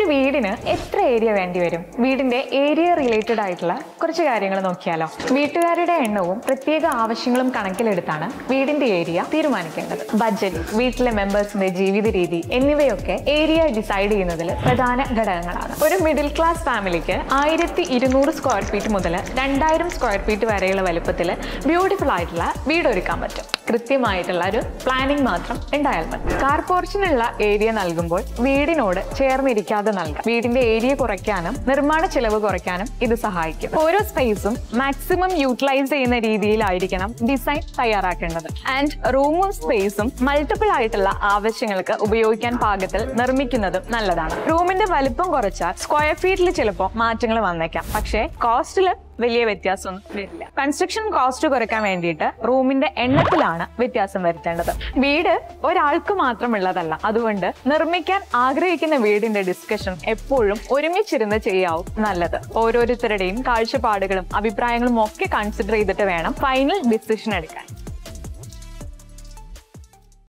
ഒരു വീടിന് എത്ര ഏരിയ വേണ്ടി വരും വീടിന്റെ ഏരിയ റിലേറ്റഡ് ആയിട്ടുള്ള കുറച്ച് കാര്യങ്ങൾ നോക്കിയാലോ വീട്ടുകാരുടെ എണ്ണവും പ്രത്യേക ആവശ്യങ്ങളും കണക്കിലെടുത്താണ് വീടിന്റെ ഏരിയ തീരുമാനിക്കേണ്ടത് ബഡ്ജറ്റ് വീട്ടിലെ മെമ്പേഴ്സിന്റെ ജീവിത രീതി എന്നിവയൊക്കെ ഏരിയ ഡിസൈഡ് ചെയ്യുന്നതിൽ പ്രധാന ഘടകങ്ങളാണ് ഒരു മിഡിൽ ക്ലാസ് ഫാമിലിക്ക് ആയിരത്തി ഇരുന്നൂറ് സ്ക്വയർ ഫീറ്റ് മുതൽ രണ്ടായിരം സ്ക്വയർ ഫീറ്റ് വരെയുള്ള വലുപ്പത്തിൽ ബ്യൂട്ടിഫുൾ ആയിട്ടുള്ള വീട് ഒരുക്കാൻ പറ്റും കൃത്യമായിട്ടുള്ള ഒരു പ്ലാനിംഗ് മാത്രം ഉണ്ടായാൽ മതി കാർ പോർഷനുള്ള ഏരിയ നൽകുമ്പോൾ വീടിനോട് ചേർന്നിരിക്കാതെ നൽകാം വീടിന്റെ ഏരിയ കുറയ്ക്കാനും നിർമ്മാണ ചെലവ് കുറയ്ക്കാനും ഇത് സഹായിക്കും ഓരോ സ്പേസും മാക്സിമം യൂട്ടിലൈസ് ചെയ്യുന്ന രീതിയിലായിരിക്കണം ഡിസൈൻ തയ്യാറാക്കേണ്ടത് ആൻഡ് റൂമും സ്പേസും മൾട്ടിപ്പിൾ ആയിട്ടുള്ള ആവശ്യങ്ങൾക്ക് ഉപയോഗിക്കാൻ പാകത്തിൽ നിർമ്മിക്കുന്നതും നല്ലതാണ് റൂമിന്റെ വലിപ്പം കുറച്ചാൽ സ്ക്വയർ ഫീറ്റിൽ ചിലപ്പോൾ മാറ്റങ്ങൾ വന്നേക്കാം പക്ഷേ കോസ്റ്റിൽ വലിയ വ്യത്യാസമൊന്നും വരില്ല കൺസ്ട്രക്ഷൻ കോസ്റ്റ് കുറയ്ക്കാൻ വേണ്ടിയിട്ട് റൂമിന്റെ എണ്ണത്തിലാണ് വ്യത്യാസം വരുത്തേണ്ടത് വീട് ഒരാൾക്ക് മാത്രമുള്ളതല്ല അതുകൊണ്ട് നിർമ്മിക്കാൻ ആഗ്രഹിക്കുന്ന വീടിന്റെ ഡിസ്കഷൻ എപ്പോഴും ഒരുമിച്ചിരുന്ന് ചെയ്യാവും നല്ലത് ഓരോരുത്തരുടെയും കാഴ്ചപ്പാടുകളും അഭിപ്രായങ്ങളും ഒക്കെ കൺസിഡർ ചെയ്തിട്ട് വേണം ഫൈനൽ ഡിസിഷൻ എടുക്കാൻ